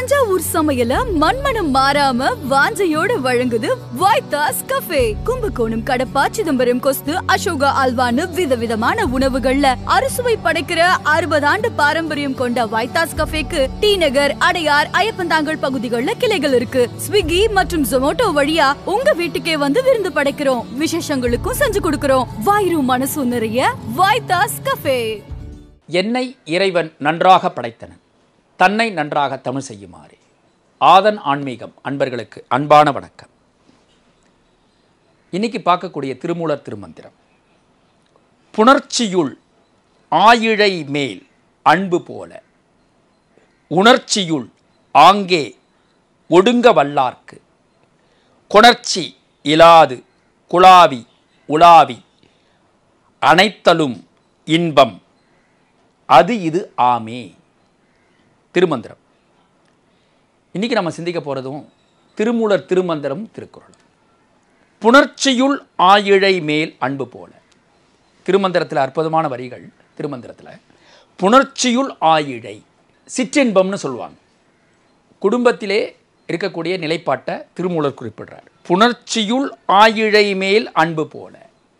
தஞ்சாவூர் சமையல மண்மனம் மாறாம வாஞ்சையோட வழங்குது வைத்தாஸ் கஃபே கும்பகோணம் கடப்பா சிதம்பரம் கொஸ்து அசோகா அல்வான்னு விதவிதமான உணவுகள்ல அறுசுவை படைக்கிற அறுபது ஆண்டு பாரம்பரியம் கொண்ட வைத்தாஸ் கஃபேக்கு டி நகர் அடையார் ஐயப்பந்தாங்கல் பகுதிகளில் கிளைகள் இருக்கு ஸ்விக்கி மற்றும் ஜொமோட்டோ வழியா உங்க வீட்டுக்கே வந்து விருந்து படைக்கிறோம் விசேஷங்களுக்கும் செஞ்சு கொடுக்கிறோம் வாயிரும் மனசும் நிறைய வைத்தாஸ் கஃபே என்னை இறைவன் நன்றாக படைத்தனன் தன்னை நன்றாக தமிழ் செய்யுமாறு ஆதன் ஆன்மீகம் அன்பர்களுக்கு அன்பான வணக்கம் இன்னைக்கு பார்க்கக்கூடிய திருமூலர் திருமந்திரம் புணர்ச்சியுள் ஆயிழை மேல் அன்பு போல உணர்ச்சியுள் ஆங்கே ஒடுங்க வல்லார்க்கு கொணர்ச்சி இலாது குலாவி உலாவி அனைத்தலும் இன்பம் அது இது ஆமே திருமந்திரம் இன்னைக்கு நம்ம சிந்திக்க போகிறதும் திருமூலர் திருமந்திரம் திருக்குறளும் புணர்ச்சியுள் ஆயிழை மேல் அன்பு போல திருமந்திரத்தில் அற்புதமான வரிகள் திருமந்திரத்தில் புணர்ச்சியுள் ஆயிழை சிற்றின்பம்னு சொல்லுவாங்க குடும்பத்திலே இருக்கக்கூடிய நிலைப்பாட்டை திருமூலர் குறிப்பிடுறார் புணர்ச்சியுள் ஆயிழை மேல் அன்பு போல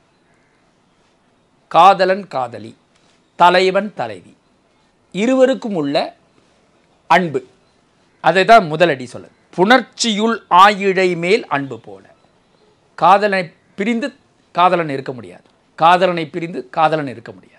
காதலன் காதலி தலைவன் தலைவி இருவருக்கும் உள்ள அன்பு அதை தான் முதலடி சொல்லுது புணர்ச்சியுள் ஆயிழை மேல் அன்பு போல காதலனை பிரிந்து காதலன் இருக்க முடியாது காதலனை பிரிந்து காதலன் இருக்க முடியாது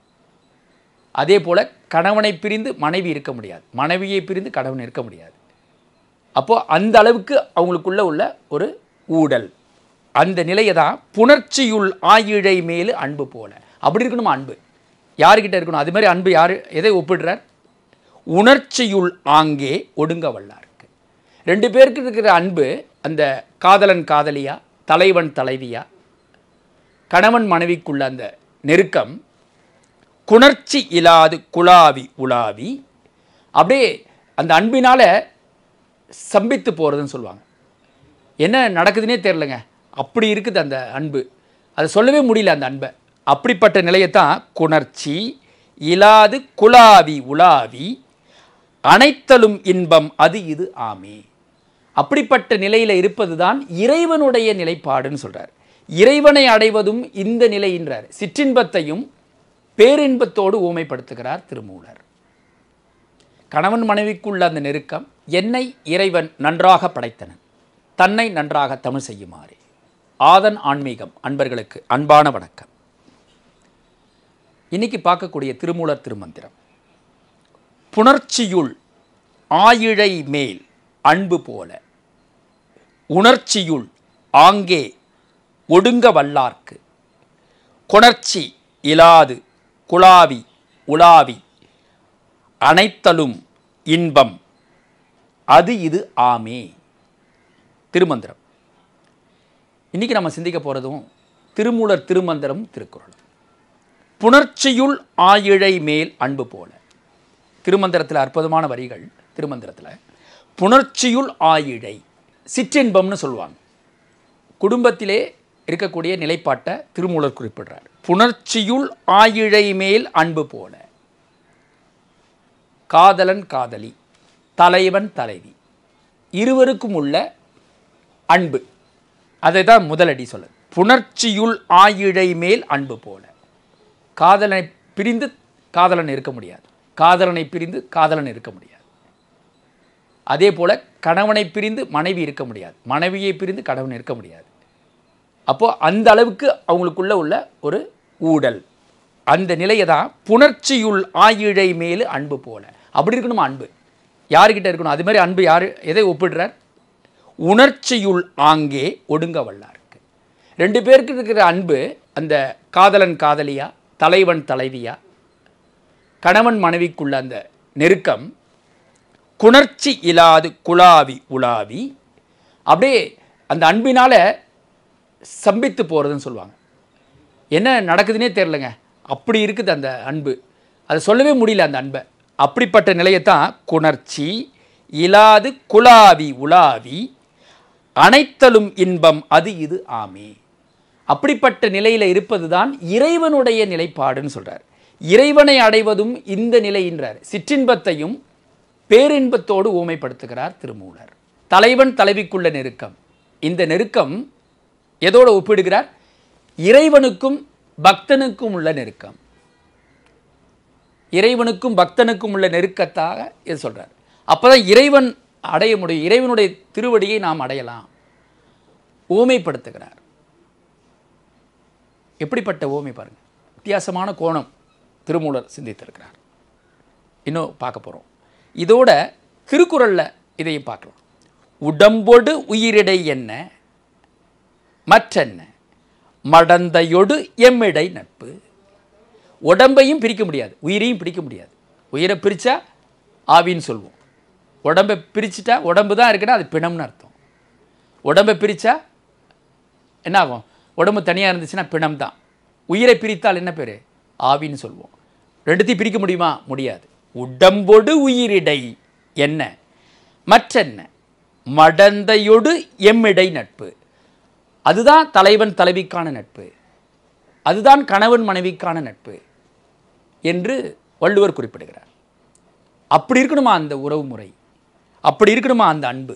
அதே போல கணவனை பிரிந்து மனைவி இருக்க முடியாது மனைவியை பிரிந்து கணவன் இருக்க முடியாது அப்போது அந்த அளவுக்கு அவங்களுக்குள்ள உள்ள ஒரு ஊடல் அந்த நிலையை தான் புணர்ச்சியுள் ஆயிழை மேல் அன்பு போல அப்படி இருக்கணுமா அன்பு யாருக்கிட்ட இருக்கணும் அது மாதிரி அன்பு யார் எதை ஒப்பிடுறார் உணர்ச்சியுள் ஆங்கே ஒடுங்க வல்லாருக்கு ரெண்டு பேருக்கு இருக்கிற அன்பு அந்த காதலன் காதலியா தலைவன் தலைவியா கணவன் மனைவிக்குள்ள அந்த நெருக்கம் குணர்ச்சி இல்லாது குலாவி உலாவி அப்படியே அந்த அன்பினால சம்பித்து போகிறதுன்னு சொல்லுவாங்க என்ன நடக்குதுன்னே தெரிலங்க அப்படி இருக்குது அந்த அன்பு அதை சொல்லவே முடியல அந்த அன்பை அப்படிப்பட்ட நிலையைத்தான் குணர்ச்சி இலாது குலாவி உலாவி அனைத்தலும் இன்பம் அது இது ஆமே அப்படிப்பட்ட நிலையில் இருப்பது தான் இறைவனுடைய நிலைப்பாடுன்னு சொல்கிறார் இறைவனை அடைவதும் இந்த நிலையின்றார் சிற்றின்பத்தையும் பேரின்பத்தோடு ஊமைப்படுத்துகிறார் திருமூலர் கணவன் மனைவிக்குள்ள அந்த நெருக்கம் என்னை இறைவன் நன்றாக படைத்தனன் தன்னை நன்றாக தமிழ் செய்யுமாறு ஆதன் ஆன்மீகம் அன்பர்களுக்கு அன்பான வணக்கம் இன்னைக்கு பார்க்கக்கூடிய திருமூலர் திருமந்திரம் புணர்ச்சியுள் ஆயிழை மேல் அன்பு போல உணர்ச்சியுள் ஆங்கே ஒடுங்க வல்லார்க்கு கொணர்ச்சி இலாது குலாவி உலாவி அனைத்தலும் இன்பம் அது இது ஆமே திருமந்திரம் இன்னைக்கு நம்ம சிந்திக்க போகிறதும் திருமூலர் திருமந்திரம் திருக்குறளும் புணர்ச்சியுள் ஆயிழை மேல் அன்பு போல திருமந்திரத்தில் அற்புதமான வரிகள் திருமந்திரத்தில் புணர்ச்சியுள் ஆயிழை சிற்றின்பம்னு சொல்லுவாங்க குடும்பத்திலே இருக்கக்கூடிய நிலைப்பாட்டை திருமூலர் குறிப்பிடுறார் புணர்ச்சியுள் ஆயிழை மேல் அன்பு போல காதலன் காதலி தலைவன் தலைவி இருவருக்கும் உள்ள அன்பு அதை தான் முதலடி சொல்லுது புணர்ச்சியுள் ஆயிழை மேல் அன்பு போல காதலனை பிரிந்து காதலன் இருக்க முடியாது காதலனை பிரிந்து காதலன் இருக்க முடியாது அதே போல் கணவனை பிரிந்து மனைவி இருக்க முடியாது மனைவியை பிரிந்து கணவன் இருக்க முடியாது அப்போது அந்த அளவுக்கு அவங்களுக்குள்ள உள்ள ஒரு ஊடல் அந்த நிலையை தான் புணர்ச்சியுள் ஆயிழை மேல் அன்பு போல அப்படி இருக்கணுமா அன்பு யாருக்கிட்ட இருக்கணும் அது மாதிரி அன்பு யார் எதை ஒப்பிடுறார் உணர்ச்சியுள் ஆங்கே ஒடுங்க வல்லாருக்கு ரெண்டு பேருக்கு இருக்கிற அன்பு அந்த காதலன் காதலியா தலைவன் தலைவியா கணவன் மனைவிக்குள்ள அந்த நெருக்கம் குணர்ச்சி இல்லாது குலாவி உலாவி அப்படியே அந்த அன்பினால் சம்பித்து போகிறதுன்னு சொல்லுவாங்க என்ன நடக்குதுன்னே தெரிலங்க அப்படி இருக்குது அந்த அன்பு அதை சொல்லவே முடியல அந்த அன்பை அப்படிப்பட்ட நிலையைத்தான் குணர்ச்சி இலாது குலாவி உலாவி அனைத்தலும் இன்பம் அது இது ஆமே அப்படிப்பட்ட நிலையில் இருப்பது தான் இறைவனுடைய நிலைப்பாடுன்னு சொல்கிறார் இறைவனை அடைவதும் இந்த நிலையின்றார் சிற்றின்பத்தையும் பேரின்பத்தோடு ஊமைப்படுத்துகிறார் திருமூலர் தலைவன் தலைவிக்குள்ள நெருக்கம் இந்த நெருக்கம் எதோடு ஒப்பிடுகிறார் இறைவனுக்கும் பக்தனுக்கும் உள்ள நெருக்கம் இறைவனுக்கும் பக்தனுக்கும் உள்ள நெருக்கத்தாக இது சொல்றார் அப்பதான் இறைவன் அடைய முடியும் இறைவனுடைய திருவடியை நாம் அடையலாம் ஊமைப்படுத்துகிறார் எப்படிப்பட்ட ஊமை பாருங்க வித்தியாசமான கோணம் திருமூலர் சிந்தித்திருக்கிறார் இன்னும் பார்க்க போகிறோம் இதோட திருக்குறளில் இதையும் பார்க்கலாம் உடம்பொடு உயிரிடை என்ன மற்றென்ன மடந்தையொடு எம்மிடை நட்பு உடம்பையும் பிரிக்க முடியாது உயிரையும் பிரிக்க முடியாது உயிரை பிரித்தா ஆவின்னு சொல்லுவோம் உடம்பை பிரிச்சுட்டா உடம்பு தான் இருக்குன்னா அது பிணம்னு அர்த்தம் உடம்பை பிரித்தா என்ன ஆகும் உடம்பு தனியாக இருந்துச்சுன்னா பிணம் தான் உயிரை பிரித்தால் என்ன பேர் ஆவின்னு சொல்லுவோம் ரெண்டுத்தையும் பிரிக்க முடியுமா முடியாது உடம்பொடு உயிரிடை என்ன மற்றென்ன மடந்தையொடு எம்மிடை நட்பு அதுதான் தலைவன் தலைவிக்கான நட்பு அதுதான் கணவன் மனைவிக்கான நட்பு என்று வள்ளுவர் குறிப்பிடுகிறார் அப்படி இருக்கணுமா அந்த உறவு முறை அப்படி இருக்கணுமா அந்த அன்பு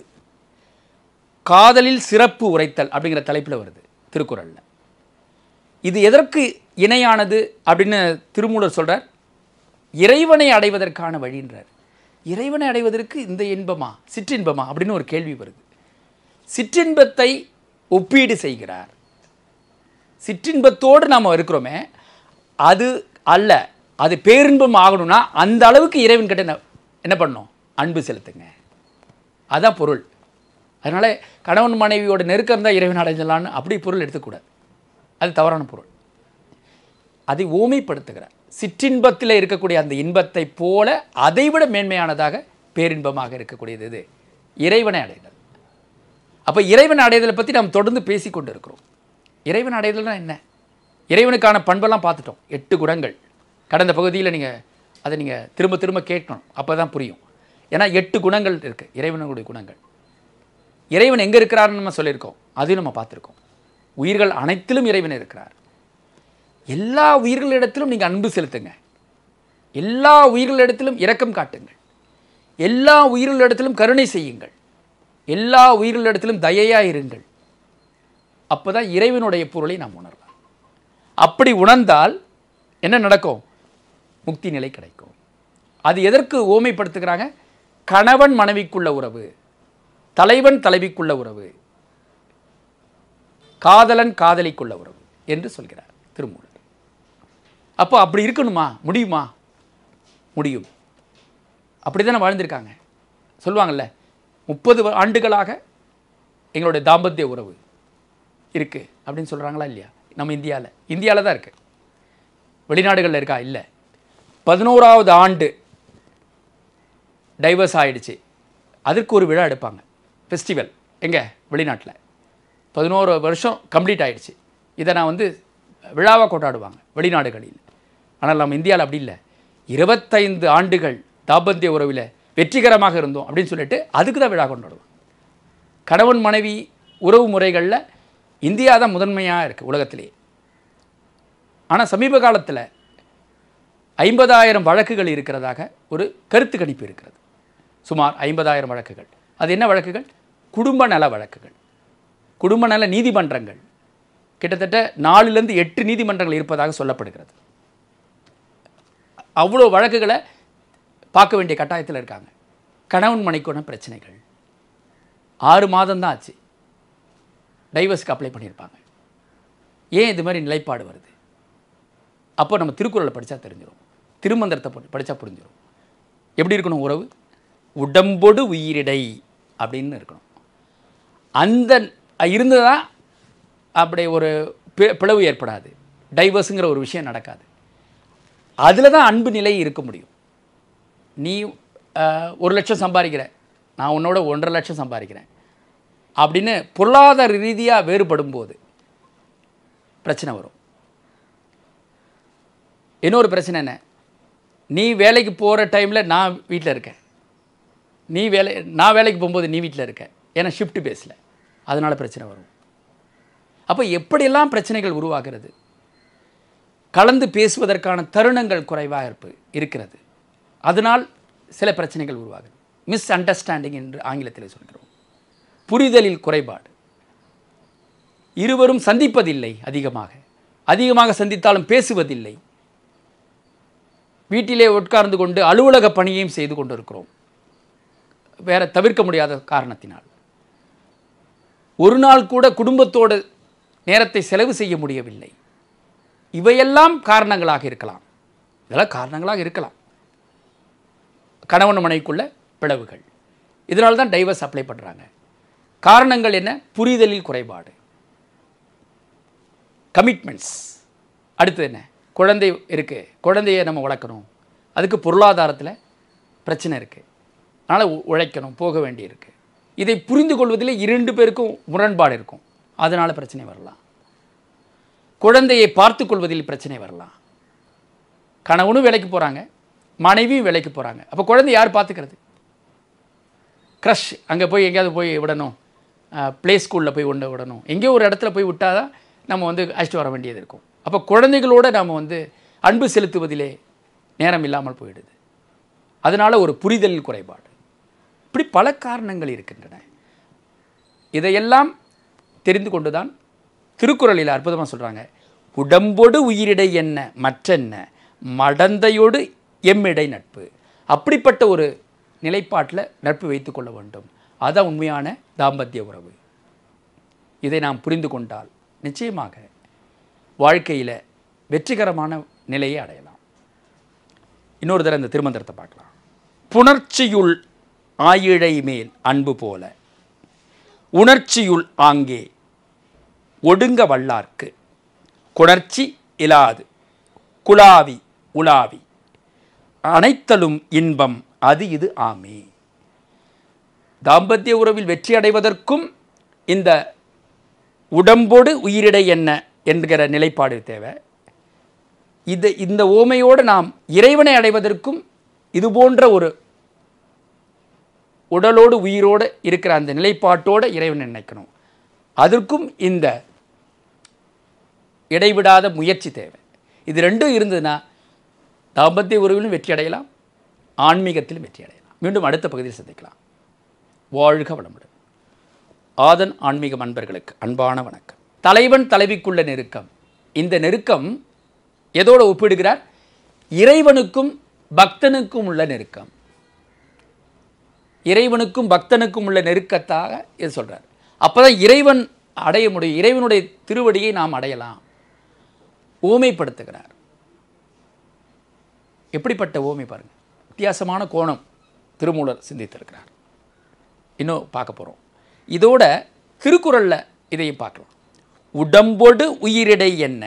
காதலில் சிறப்பு உரைத்தல் அப்படிங்கிற தலைப்பில் வருது திருக்குறளில் இது எதற்கு இணையானது அப்படின்னு திருமூலர் சொல்றார் இறைவனை அடைவதற்கான வழின்றார் இறைவனை அடைவதற்கு இந்த இன்பமா சிற்றின்பமா அப்படின்னு ஒரு கேள்வி வருது சிற்றின்பத்தை ஒப்பீடு செய்கிறார் சிற்றின்பத்தோடு நாம் இருக்கிறோமே அது அல்ல அது பேரின்பம் ஆகணும்னா அந்த அளவுக்கு இறைவன் கிட்ட என்ன என்ன பண்ணணும் அன்பு செலுத்துங்க அதான் பொருள் அதனால் கணவன் மனைவியோட நெருக்கம் தான் இறைவன் அடைஞ்சலான்னு அப்படி பொருள் எடுத்துக்கூடாது அது தவறான பொருள் அதை ஊமைப்படுத்துகிறார் சிற்றின்பத்தில் இருக்கக்கூடிய அந்த இன்பத்தை போல அதைவிட மேன்மையானதாக பேரின்பமாக இருக்கக்கூடியது இது இறைவனை அடைதல் அப்போ இறைவன் அடைதலை பற்றி நாம் தொடர்ந்து பேசி கொண்டு இருக்கிறோம் இறைவன் அடைதல்னா என்ன இறைவனுக்கான பண்பெல்லாம் பார்த்துட்டோம் எட்டு குணங்கள் கடந்த பகுதியில் நீங்கள் அதை நீங்கள் திரும்ப திரும்ப கேட்கணும் அப்போ தான் புரியும் ஏன்னா எட்டு குணங்கள் இருக்குது இறைவனுடைய குணங்கள் இறைவன் எங்கே இருக்கிறாருன்னு நம்ம சொல்லியிருக்கோம் அதையும் நம்ம பார்த்துருக்கோம் உயிர்கள் அனைத்திலும் இறைவன் இருக்கிறார் எல்லா உயிர்களிடத்திலும் நீங்கள் அன்பு செலுத்துங்க எல்லா உயிர்களிடத்திலும் இரக்கம் காட்டுங்கள் எல்லா உயிர்களிடத்திலும் கருணை செய்யுங்கள் எல்லா உயிர்களிடத்திலும் தயையாக இருங்கள் அப்போ தான் இறைவனுடைய பொருளை நாம் உணரலாம் அப்படி உணர்ந்தால் என்ன நடக்கும் முக்தி நிலை கிடைக்கும் அது எதற்கு ஓமைப்படுத்துகிறாங்க கணவன் மனைவிக்குள்ள உறவு தலைவன் தலைவிக்குள்ள உறவு காதலன் காதலிக்குள்ள உறவு என்று சொல்கிறார் திருமூலர் அப்போ அப்படி இருக்கணுமா முடியுமா முடியும் அப்படி தானே வாழ்ந்திருக்காங்க சொல்லுவாங்கல்ல முப்பது ஆண்டுகளாக எங்களுடைய தாம்பத்திய உறவு இருக்குது அப்படின்னு சொல்கிறாங்களா இல்லையா நம்ம இந்தியாவில் இந்தியாவில் தான் இருக்குது வெளிநாடுகளில் இருக்கா இல்லை பதினோராவது ஆண்டு டைவர்ஸ் ஆயிடுச்சு அதற்கு ஒரு விழா எடுப்பாங்க ஃபெஸ்டிவல் எங்கே வெளிநாட்டில் பதினோரு வருஷம் கம்ப்ளீட் ஆயிடுச்சு இதை நான் வந்து விழாவாக கொண்டாடுவாங்க வெளிநாடுகளில் ஆனால் நம்ம இந்தியாவில் அப்படி இல்லை இருபத்தைந்து ஆண்டுகள் தாம்பத்திய உறவில் வெற்றிகரமாக இருந்தோம் அப்படின்னு சொல்லிட்டு அதுக்கு தான் விழா கொண்டாடுவோம் கணவன் மனைவி உறவு முறைகளில் இந்தியா தான் முதன்மையாக இருக்குது உலகத்திலேயே ஆனால் சமீப காலத்தில் ஐம்பதாயிரம் வழக்குகள் இருக்கிறதாக ஒரு கருத்து கணிப்பு இருக்கிறது சுமார் ஐம்பதாயிரம் வழக்குகள் அது என்ன வழக்குகள் குடும்ப நல வழக்குகள் குடும்ப நல நீதிமன்றங்கள் கிட்டத்தட்ட நாலுலேருந்து எட்டு நீதிமன்றங்கள் இருப்பதாக சொல்லப்படுகிறது அவ்வளோ வழக்குகளை பார்க்க வேண்டிய கட்டாயத்தில் இருக்காங்க கணவன் மனைக்குன பிரச்சனைகள் ஆறு மாதம் தான் ஆச்சு டைவர்ஸ்க்கு அப்ளை பண்ணியிருப்பாங்க ஏன் இது மாதிரி நிலைப்பாடு வருது அப்போ நம்ம திருக்குறளை படித்தா தெரிஞ்சிடும் திருமந்திரத்தை படித்தா புரிஞ்சிடும் எப்படி இருக்கணும் உறவு உடம்பொடு உயிரிடை அப்படின்னு இருக்கணும் அந்த இருந்ததா அப்படி ஒரு பி- பிளவு ஏற்படாது டைவர்ஸுங்கிற ஒரு விஷயம் நடக்காது அதில் தான் அன்பு நிலை இருக்க முடியும் நீ அஹ், ஒரு லட்சம் சம்பாதிக்கிற நான் உன்னோட ஒன்றரை லட்சம் சம்பாதிக்கிறேன் அப்படின்னு பொருளாதார ரீதியாக வேறுபடும் போது பிரச்சனை வரும் இன்னொரு பிரச்சனை என்ன நீ வேலைக்கு போகிற டைமில் நான் வீட்டில் இருக்கேன் நீ வேலை நான் வேலைக்கு போகும்போது நீ வீட்டில் இருக்க ஏன்னா ஷிஃப்ட் பேஸில் அதனால் பிரச்சனை வரும் அப்போ எப்படியெல்லாம் பிரச்சனைகள் உருவாகிறது கலந்து பேசுவதற்கான தருணங்கள் குறைவாக இருப்பு இருக்கிறது அதனால் சில பிரச்சனைகள் உருவாகுது மிஸ் அண்டர்ஸ்டாண்டிங் என்று ஆங்கிலத்தில் சொல்கிறோம் புரிதலில் குறைபாடு இருவரும் சந்திப்பதில்லை அதிகமாக அதிகமாக சந்தித்தாலும் பேசுவதில்லை வீட்டிலே உட்கார்ந்து கொண்டு அலுவலக பணியையும் செய்து கொண்டிருக்கிறோம் வேற தவிர்க்க முடியாத காரணத்தினால் ஒரு நாள் கூட குடும்பத்தோடு நேரத்தை செலவு செய்ய முடியவில்லை இவையெல்லாம் காரணங்களாக இருக்கலாம் இதெல்லாம் காரணங்களாக இருக்கலாம் கணவன் மனைவிக்குள்ள பிளவுகள் இதனால தான் டைவர்ஸ் அப்ளை பண்ணுறாங்க காரணங்கள் என்ன புரிதலில் குறைபாடு கமிட்மெண்ட்ஸ் அடுத்து என்ன குழந்தை இருக்குது குழந்தையை நம்ம வளர்க்கணும் அதுக்கு பொருளாதாரத்தில் பிரச்சனை இருக்குது அதனால் உ- உழைக்கணும் போக வேண்டியிருக்கு இதை புரிந்து கொள்வதில் இரண்டு பேருக்கும் முரண்பாடு இருக்கும் அதனால் பிரச்சனை வரலாம் குழந்தையை பார்த்து கொள்வதில் பிரச்சனை வரலாம் கணவனும் வேலைக்கு போகிறாங்க மனைவியும் வேலைக்கு போகிறாங்க அப்போ குழந்தை யார் பார்த்துக்கிறது க்ரஷ் அங்கே போய் எங்கேயாவது போய் விடணும் ப்ளே ஸ்கூலில் போய் ஒன்று விடணும் எங்கேயோ ஒரு இடத்துல போய் விட்டால் தான் நம்ம வந்து அழைச்சிட்டு வர வேண்டியது இருக்கும் அப்போ குழந்தைகளோட நாம் வந்து அன்பு செலுத்துவதிலே நேரம் இல்லாமல் போயிடுது அதனால் ஒரு புரிதல் குறைபாடு இப்படி பல காரணங்கள் இருக்கின்றன இதையெல்லாம் தெரிந்து கொண்டுதான் திருக்குறளில் அற்புதமாக சொல்கிறாங்க உடம்பொடு உயிரிடை என்ன மற்றென்ன மடந்தையோடு எம்மிடை நட்பு அப்படிப்பட்ட ஒரு நிலைப்பாட்டில் நட்பு வைத்து கொள்ள வேண்டும் அதான் உண்மையான தாம்பத்திய உறவு இதை நாம் புரிந்து கொண்டால் நிச்சயமாக வாழ்க்கையில் வெற்றிகரமான நிலையை அடையலாம் இன்னொரு தடவை இந்த திருமந்திரத்தை பார்க்கலாம் புணர்ச்சியுள் ஆயிழை மேல் அன்பு போல உணர்ச்சியுள் ஆங்கே ஒடுங்க வல்லார்க்கு குணர்ச்சி இலாது குலாவி உலாவி அனைத்தலும் இன்பம் அது இது ஆமே தாம்பத்திய உறவில் வெற்றி அடைவதற்கும் இந்த உடம்போடு உயிரிடை என்ன என்கிற நிலைப்பாடு தேவை இது இந்த ஓமையோடு நாம் இறைவனை அடைவதற்கும் இது போன்ற ஒரு உடலோடு உயிரோடு இருக்கிற அந்த நிலைப்பாட்டோடு இறைவனை நினைக்கணும் அதற்கும் இந்த இடைவிடாத முயற்சி தேவை இது ரெண்டும் இருந்ததுன்னா தாம்பத்திய உறவிலும் வெற்றி அடையலாம் ஆன்மீகத்திலும் வெற்றி அடையலாம் மீண்டும் அடுத்த பகுதியில் சந்திக்கலாம் வாழ்க வளமுடன் ஆதன் ஆன்மீக அன்பர்களுக்கு அன்பான வணக்கம் தலைவன் தலைவிக்குள்ள நெருக்கம் இந்த நெருக்கம் எதோடு ஒப்பிடுகிறார் இறைவனுக்கும் பக்தனுக்கும் உள்ள நெருக்கம் இறைவனுக்கும் பக்தனுக்கும் உள்ள நெருக்கத்தாக இது சொல்றார் அப்பதான் இறைவன் அடைய முடியும் இறைவனுடைய திருவடியை நாம் அடையலாம் ஊமைப்படுத்துகிறார் எப்படிப்பட்ட ஊமை பாருங்க வித்தியாசமான கோணம் திருமூலர் சிந்தித்திருக்கிறார் இன்னும் பார்க்க போகிறோம் இதோட திருக்குறளில் இதையும் பார்க்கலாம் உடம்பொடு உயிரிடை என்ன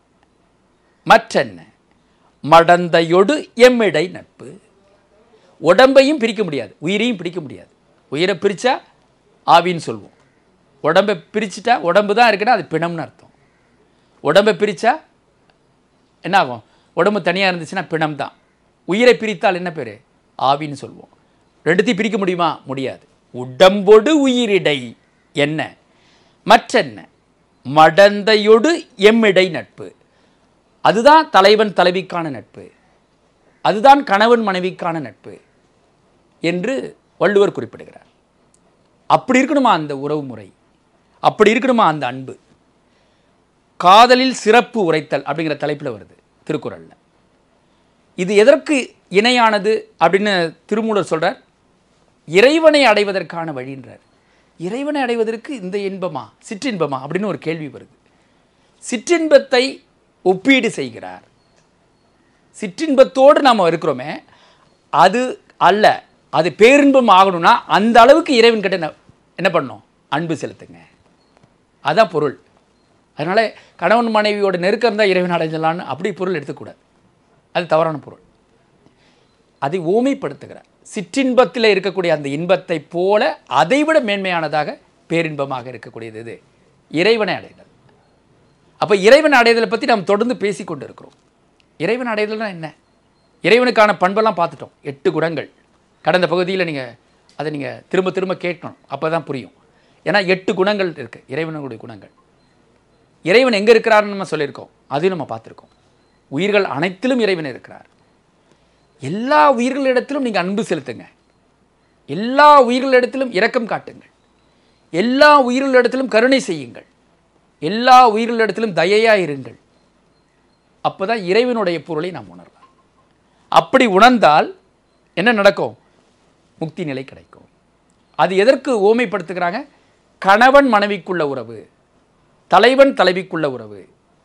மற்றென்ன மடந்தையொடு எம்மிடை நட்பு உடம்பையும் பிரிக்க முடியாது உயிரையும் பிரிக்க முடியாது உயிரை பிரித்தா ஆவின்னு சொல்லுவோம் உடம்பை பிரிச்சுட்டா உடம்பு தான் இருக்குன்னா அது பிணம்னு அர்த்தம் உடம்பை பிரித்தா என்ன ஆகும் உடம்பு தனியாக இருந்துச்சுன்னா பிணம் தான் உயிரை பிரித்தால் என்ன பேர் ஆவின்னு சொல்லுவோம் ரெண்டுத்தையும் பிரிக்க முடியுமா முடியாது உடம்பொடு உயிரிடை என்ன மற்றென்ன மடந்தையொடு எம்மிடை நட்பு அதுதான் தலைவன் தலைவிக்கான நட்பு அதுதான் கணவன் மனைவிக்கான நட்பு என்று வள்ளுவர் குறிப்பிடுகிறார் அப்படி இருக்கணுமா அந்த உறவு முறை அப்படி இருக்கணுமா அந்த அன்பு காதலில் சிறப்பு உரைத்தல் அப்படிங்கிற தலைப்பில் வருது திருக்குறளில் இது எதற்கு இணையானது அப்படின்னு திருமூலர் சொல்றார் இறைவனை அடைவதற்கான வழின்றார் இறைவனை அடைவதற்கு இந்த இன்பமா சிற்றின்பமா அப்படின்னு ஒரு கேள்வி வருது சிற்றின்பத்தை ஒப்பீடு செய்கிறார் சிற்றின்பத்தோடு நாம் இருக்கிறோமே அது அல்ல அது பேரின்பம் ஆகணும்னா அந்த அளவுக்கு இறைவன் கிட்ட என்ன- என்ன பண்ணணும் அன்பு செலுத்துங்க அதான் பொருள் அதனால் கணவன் மனைவியோட நெருக்கம் தான் இறைவன் அடைஞ்சலான்னு அப்படி பொருள் எடுத்துக்கூடாது அது தவறான பொருள் அதை ஊமைப்படுத்துகிறார் சிற்றின்பத்தில் இருக்கக்கூடிய அந்த இன்பத்தை போல அதைவிட மேன்மையானதாக பேரின்பமாக இருக்கக்கூடியது இது இறைவனை அடைதல் அப்போ இறைவன் அடைதலை பற்றி நாம் தொடர்ந்து பேசி கொண்டு இருக்கிறோம் இறைவன் அடைதல்னா என்ன இறைவனுக்கான பண்பெல்லாம் பார்த்துட்டோம் எட்டு குணங்கள் கடந்த பகுதியில் நீங்கள் அதை நீங்கள் திரும்ப திரும்ப கேட்கணும் அப்போ தான் புரியும் ஏன்னா எட்டு குணங்கள் இருக்குது இறைவனுடைய குணங்கள் இறைவன் எங்கே இருக்கிறாருன்னு நம்ம சொல்லியிருக்கோம் அதையும் நம்ம பார்த்துருக்கோம் உயிர்கள் அனைத்திலும் இறைவன் இருக்கிறார் எல்லா உயிர்களிடத்திலும் நீங்கள் அன்பு செலுத்துங்க எல்லா உயிர்களிடத்திலும் இரக்கம் காட்டுங்கள் எல்லா உயிர்களிடத்திலும் கருணை செய்யுங்கள் எல்லா உயிர்களிடத்திலும் தயையாக இருங்கள் அப்போ தான் இறைவனுடைய பொருளை நாம் உணரலாம் அப்படி உணர்ந்தால் என்ன நடக்கும் முக்தி நிலை கிடைக்கும் அது எதற்கு ஓமைப்படுத்துகிறாங்க கணவன் மனைவிக்குள்ள உறவு தலைவன் தலைவிக்குள்ள உறவு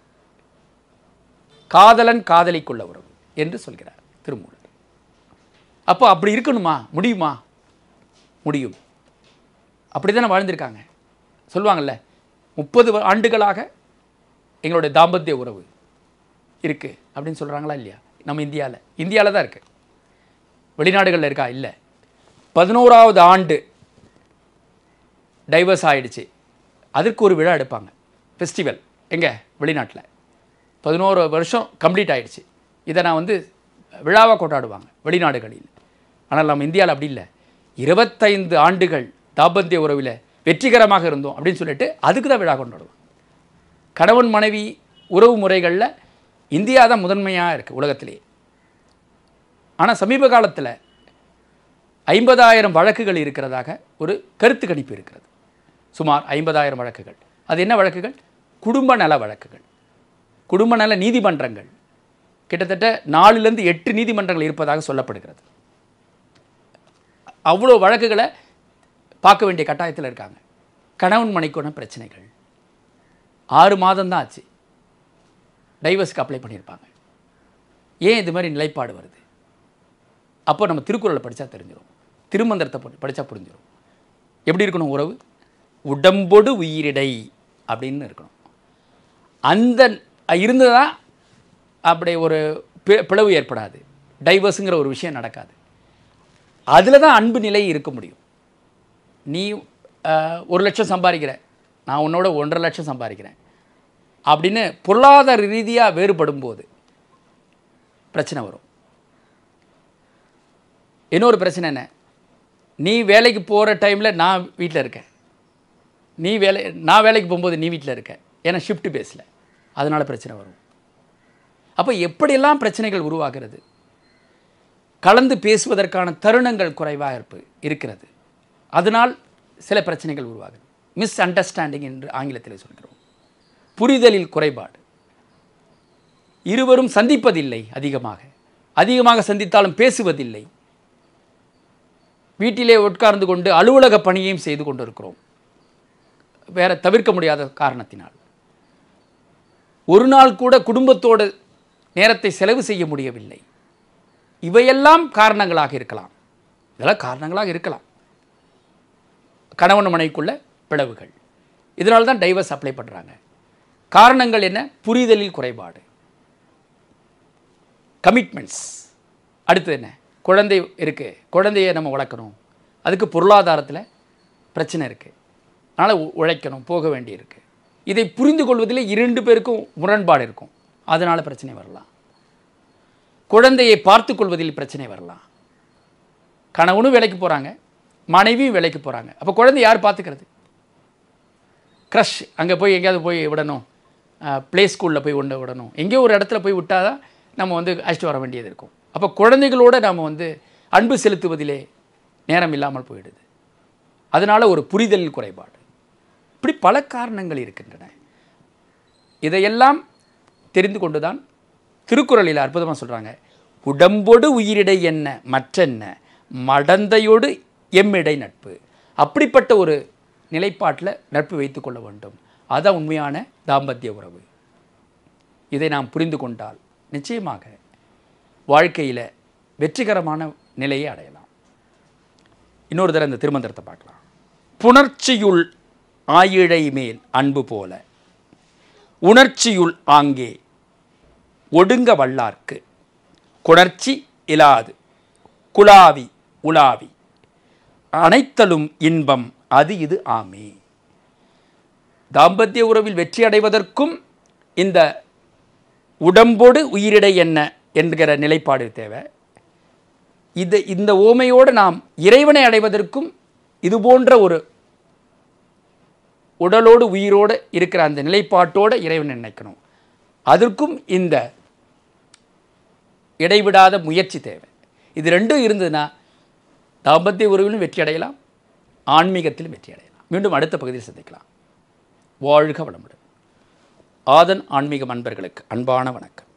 காதலன் காதலிக்குள்ள உறவு என்று சொல்கிறார் திருமூலர் அப்போ அப்படி இருக்கணுமா முடியுமா முடியும் அப்படி தானே வாழ்ந்திருக்காங்க சொல்லுவாங்கல்ல முப்பது ஆண்டுகளாக எங்களுடைய தாம்பத்திய உறவு இருக்குது அப்படின்னு சொல்கிறாங்களா இல்லையா நம்ம இந்தியாவில் இந்தியாவில் தான் இருக்குது வெளிநாடுகளில் இருக்கா இல்லை பதினோராவது ஆண்டு டைவர்ஸ் ஆயிடுச்சு அதற்கு ஒரு விழா எடுப்பாங்க ஃபெஸ்டிவல் எங்கே வெளிநாட்டில் பதினோரு வருஷம் கம்ப்ளீட் ஆயிடுச்சு இதை நான் வந்து விழாவாக கொண்டாடுவாங்க வெளிநாடுகளில் ஆனால் நம்ம இந்தியாவில் அப்படி இல்லை இருபத்தைந்து ஆண்டுகள் தாம்பத்திய உறவில் வெற்றிகரமாக இருந்தோம் அப்படின்னு சொல்லிட்டு அதுக்கு தான் விழா கொண்டாடுவோம் கணவன் மனைவி உறவு முறைகளில் இந்தியா தான் முதன்மையாக இருக்குது உலகத்திலேயே ஆனால் சமீப காலத்தில் ஐம்பதாயிரம் வழக்குகள் இருக்கிறதாக ஒரு கருத்து கணிப்பு இருக்கிறது சுமார் ஐம்பதாயிரம் வழக்குகள் அது என்ன வழக்குகள் குடும்ப நல வழக்குகள் குடும்ப நல நீதிமன்றங்கள் கிட்டத்தட்ட நாலுலேருந்து எட்டு நீதிமன்றங்கள் இருப்பதாக சொல்லப்படுகிறது அவ்வளோ வழக்குகளை பார்க்க வேண்டிய கட்டாயத்தில் இருக்காங்க கணவன் மனைக்கான பிரச்சனைகள் ஆறு மாதம் தான் ஆச்சு டைவர்ஸ்க்கு அப்ளை பண்ணியிருப்பாங்க ஏன் இது மாதிரி நிலைப்பாடு வருது அப்போ நம்ம திருக்குறளை படித்தா தெரிஞ்சிடும் திருமந்திரத்தை படித்தா புரிஞ்சிடும் எப்படி இருக்கணும் உறவு உடம்பொடு உயிரிடை அப்படின்னு இருக்கணும் அந்த இருந்ததா அப்படி ஒரு பி- பிளவு ஏற்படாது டைவர்ஸுங்கிற ஒரு விஷயம் நடக்காது அதில் தான் அன்பு நிலை இருக்க முடியும் நீ அஹ், ஒரு லட்சம் சம்பாதிக்கிற நான் உன்னோட ஒன்றரை லட்சம் சம்பாதிக்கிறேன் அப்படின்னு பொருளாதார ரீதியாக வேறுபடும் போது பிரச்சனை வரும் இன்னொரு பிரச்சனை என்ன நீ வேலைக்கு போகிற டைமில் நான் வீட்டில் இருக்கேன் நீ வேலை நான் வேலைக்கு போகும்போது நீ வீட்டில் இருக்க ஏன்னா ஷிஃப்ட் பேஸில் அதனால் பிரச்சனை வரும் அப்போ எப்படியெல்லாம் பிரச்சனைகள் உருவாகிறது கலந்து பேசுவதற்கான தருணங்கள் குறைவாக இருப்பு இருக்கிறது அதனால் சில பிரச்சனைகள் உருவாகுது மிஸ் அண்டர்ஸ்டாண்டிங் என்று ஆங்கிலத்தில் சொல்கிறோம் புரிதலில் குறைபாடு இருவரும் சந்திப்பதில்லை அதிகமாக அதிகமாக சந்தித்தாலும் பேசுவதில்லை வீட்டிலே உட்கார்ந்து கொண்டு அலுவலக பணியையும் செய்து கொண்டிருக்கிறோம் வேற தவிர்க்க முடியாத காரணத்தினால் ஒரு நாள் கூட குடும்பத்தோடு நேரத்தை செலவு செய்ய முடியவில்லை இவையெல்லாம் காரணங்களாக இருக்கலாம் இதெல்லாம் காரணங்களாக இருக்கலாம் கணவன் மனைவிக்குள்ள பிளவுகள் இதனால தான் டைவர்ஸ் அப்ளை பண்ணுறாங்க காரணங்கள் என்ன புரிதலில் குறைபாடு கமிட்மெண்ட்ஸ் அடுத்து என்ன குழந்தை இருக்குது குழந்தையை நம்ம வளர்க்கணும் அதுக்கு பொருளாதாரத்தில் பிரச்சனை இருக்குது அதனால் உ- உழைக்கணும் போக வேண்டியிருக்கு இதை புரிந்து கொள்வதில் இரண்டு பேருக்கும் முரண்பாடு இருக்கும் அதனால் பிரச்சனை வரலாம் குழந்தையை பார்த்து கொள்வதில் பிரச்சனை வரலாம் கணவனும் வேலைக்கு போகிறாங்க மனைவியும் வேலைக்கு போகிறாங்க அப்போ குழந்தை யார் பார்த்துக்கிறது க்ரஷ் அங்கே போய் எங்கேயாவது போய் விடணும் ப்ளே ஸ்கூலில் போய் ஒன்று விடணும் எங்கேயோ ஒரு இடத்துல போய் விட்டால் தான் நம்ம வந்து அழைச்சிட்டு வர வேண்டியது இருக்கும் அப்போ குழந்தைகளோட நாம் வந்து அன்பு செலுத்துவதிலே நேரம் இல்லாமல் போயிடுது அதனால் ஒரு புரிதல் குறைபாடு இப்படி பல காரணங்கள் இருக்கின்றன இதையெல்லாம் தெரிந்து கொண்டு தான் திருக்குறளில் அற்புதமாக சொல்கிறாங்க உடம்பொடு உயிரிடை என்ன மற்றென்ன மடந்தையோடு எம்மிடை நட்பு அப்படிப்பட்ட ஒரு நிலைப்பாட்டில் நட்பு வைத்துக்கொள்ள வேண்டும் அதான் உண்மையான தாம்பத்திய உறவு இதை நாம் புரிந்து கொண்டால் நிச்சயமாக வாழ்க்கையில் வெற்றிகரமான நிலையை அடையலாம் இன்னொரு தடவை இந்த திருமந்திரத்தை பார்க்கலாம் புணர்ச்சியுள் ஆயிழை மேல் அன்பு போல உணர்ச்சியுள் ஆங்கே ஒடுங்க வல்லார்க்கு குணர்ச்சி இலாது குலாவி உலாவி அனைத்தலும் இன்பம் அது இது ஆமே தாம்பத்திய உறவில் வெற்றி அடைவதற்கும் இந்த உடம்போடு உயிரிடை என்ன என்கிற நிலைப்பாடு தேவை இது இந்த ஓமையோடு நாம் இறைவனை அடைவதற்கும் இது போன்ற ஒரு உடலோடு உயிரோடு இருக்கிற அந்த நிலைப்பாட்டோடு இறைவனை நினைக்கணும் அதற்கும் இந்த இடைவிடாத முயற்சி தேவை இது ரெண்டும் இருந்ததுன்னா தாம்பத்திய உறவிலும் வெற்றி அடையலாம் ஆன்மீகத்திலும் வெற்றி அடையலாம் மீண்டும் அடுத்த பகுதியில் சந்திக்கலாம் வாழ்க வளமுடன் ஆதன் ஆன்மீகம் அன்பர்களுக்கு அன்பான வணக்கம்